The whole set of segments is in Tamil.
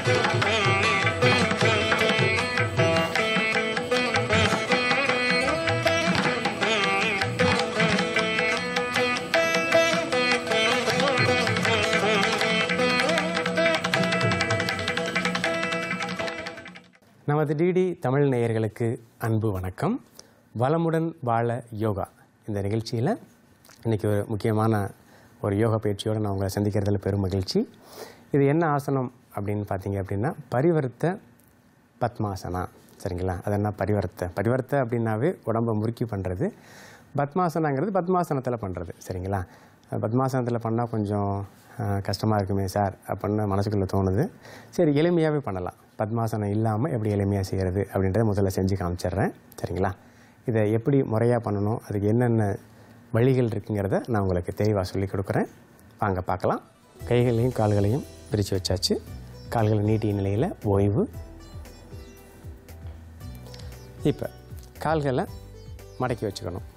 நமது டிடி தமிழ் நேயர்களுக்கு அன்பு வணக்கம் வளமுடன் வாழ யோகா இந்த நிகழ்ச்சியில் இன்றைக்கி ஒரு முக்கியமான ஒரு யோகா பயிற்சியோடு நான் உங்களை சந்திக்கிறதுல பெரும் மகிழ்ச்சி இது என்ன ஆசனம் அப்படின்னு பார்த்தீங்க அப்படின்னா பரிவர்த்த பத்மாசனா சரிங்களா அது என்ன பரிவர்த்த பரிவர்த்த அப்படின்னாவே உடம்பை முறுக்கி பண்ணுறது பத்மாசனாங்கிறது பத்மாசனத்தில் பண்ணுறது சரிங்களா அது பத்மாசனத்தில் பண்ணால் கொஞ்சம் கஷ்டமாக இருக்குமே சார் அப்படின்னு மனசுக்குள்ளே தோணுது சரி எளிமையாகவே பண்ணலாம் பத்மாசனம் இல்லாமல் எப்படி எளிமையாக செய்கிறது அப்படின்றத முதல்ல செஞ்சு காமிச்சிடுறேன் சரிங்களா இதை எப்படி முறையாக பண்ணணும் அதுக்கு என்னென்ன வழிகள் இருக்குங்கிறத நான் உங்களுக்கு தெளிவாக சொல்லி கொடுக்குறேன் வாங்க பார்க்கலாம் கைகளையும் கால்களையும் பிரித்து வச்சாச்சு கால்களை நீட்டிய நிலையில் ஓய்வு இப்போ கால்களை மடக்கி வச்சுக்கணும்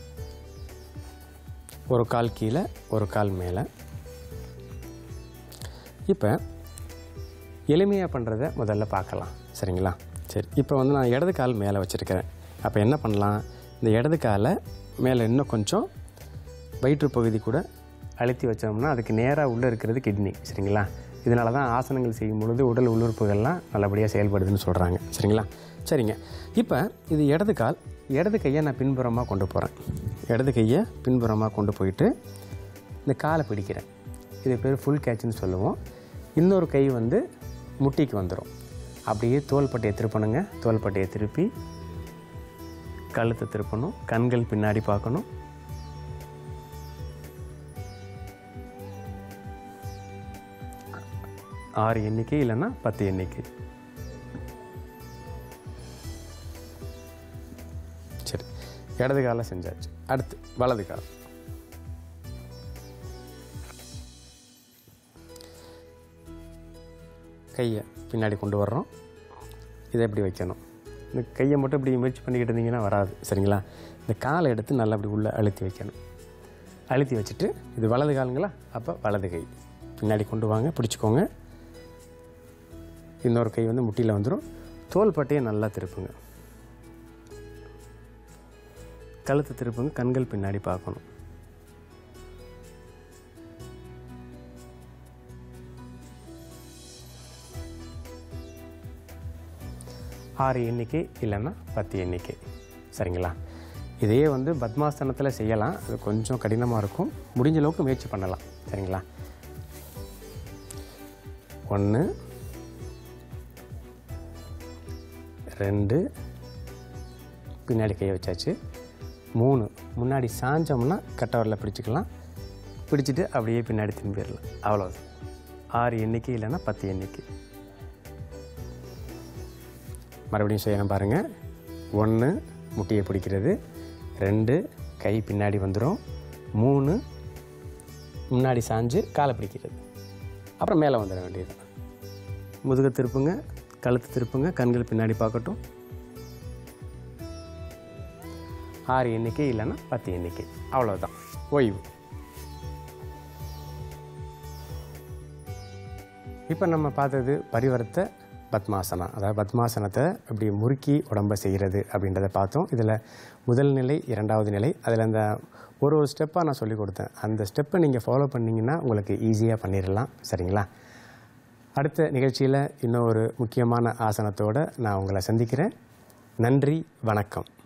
ஒரு கால் கீழே ஒரு கால் மேலே இப்போ எளிமையாக பண்ணுறத முதல்ல பார்க்கலாம் சரிங்களா சரி இப்போ வந்து நான் இடது கால் மேலே வச்சுருக்கிறேன் அப்போ என்ன பண்ணலாம் இந்த இடது காலை மேலே இன்னும் கொஞ்சம் வயிற்று பகுதி கூட அழுத்தி வச்சோம்னா அதுக்கு நேராக உள்ளே இருக்கிறது கிட்னி சரிங்களா இதனால தான் ஆசனங்கள் செய்யும் பொழுது உடல் உள்ளுறுப்புகள்லாம் நல்லபடியாக செயல்படுதுன்னு சொல்கிறாங்க சரிங்களா சரிங்க இப்போ இது இடது கால் இடது கையை நான் பின்புறமாக கொண்டு போகிறேன் இடது கையை பின்புறமாக கொண்டு போயிட்டு இந்த காலை பிடிக்கிறேன் இது பேர் ஃபுல் கேட்ச்னு சொல்லுவோம் இன்னொரு கை வந்து முட்டிக்கு வந்துடும் அப்படியே தோள்பட்டையை திருப்பணுங்க தோள்பட்டையை திருப்பி கழுத்தை திருப்பணும் கண்கள் பின்னாடி பார்க்கணும் ஆறு எண்ணிக்கை இல்லைன்னா பத்து எண்ணிக்கை சரி இடது காலை செஞ்சாச்சு அடுத்து வலது கால் கையை பின்னாடி கொண்டு வர்றோம் இதை எப்படி வைக்கணும் இந்த கையை மட்டும் இப்படி முயற்சி பண்ணிக்கிட்டு இருந்தீங்கன்னா வராது சரிங்களா இந்த காலை எடுத்து நல்லா அப்படி உள்ளே அழுத்தி வைக்கணும் அழுத்தி வச்சுட்டு இது வலது காலுங்களா அப்போ வலது கை பின்னாடி கொண்டு வாங்க பிடிச்சிக்கோங்க இன்னொரு கை வந்து முட்டியில் வந்துடும் தோல் பட்டையை நல்லா திருப்புங்க கழுத்து திருப்புங்க கண்கள் பின்னாடி பார்க்கணும் ஆறு எண்ணிக்கை இல்லைன்னா பத்து எண்ணிக்கை சரிங்களா இதையே வந்து பத்மாசனத்தில் செய்யலாம் அது கொஞ்சம் கடினமாக இருக்கும் முடிஞ்ச அளவுக்கு முயற்சி பண்ணலாம் சரிங்களா ஒன்று ரெண்டு பின்னாடி கையை வச்சாச்சு மூணு முன்னாடி சாஞ்சோம்னா கட்டவரில் பிடிச்சிக்கலாம் பிடிச்சிட்டு அப்படியே பின்னாடி திரும்பிடலாம் அவ்வளோதான் ஆறு எண்ணிக்கை இல்லைன்னா பத்து எண்ணிக்கை மறுபடியும் செய்யணும் பாருங்கள் ஒன்று முட்டியை பிடிக்கிறது ரெண்டு கை பின்னாடி வந்துடும் மூணு முன்னாடி சாஞ்சு காலை பிடிக்கிறது அப்புறம் மேலே வந்துட வேண்டியது முதுக திருப்புங்க கழுத்து திருப்புங்க கண்கள் பின்னாடி பார்க்கட்டும் ஆறு எண்ணிக்கை இல்லைன்னா பத்து எண்ணிக்கை அவ்வளோதான் ஓய்வு இப்போ நம்ம பார்த்தது பரிவர்த்த பத்மாசனா அதாவது பத்மாசனத்தை இப்படி முறுக்கி உடம்பை செய்கிறது அப்படின்றத பார்த்தோம் இதில் முதல் நிலை இரண்டாவது நிலை அதில் அந்த ஒரு ஒரு ஸ்டெப்பாக நான் சொல்லி கொடுத்தேன் அந்த ஸ்டெப்பை நீங்கள் ஃபாலோ பண்ணிங்கன்னா உங்களுக்கு ஈஸியாக பண்ணிடலாம் சரிங்களா அடுத்த நிகழ்ச்சியில் இன்னும் ஒரு முக்கியமான ஆசனத்தோடு நான் உங்களை சந்திக்கிறேன் நன்றி வணக்கம்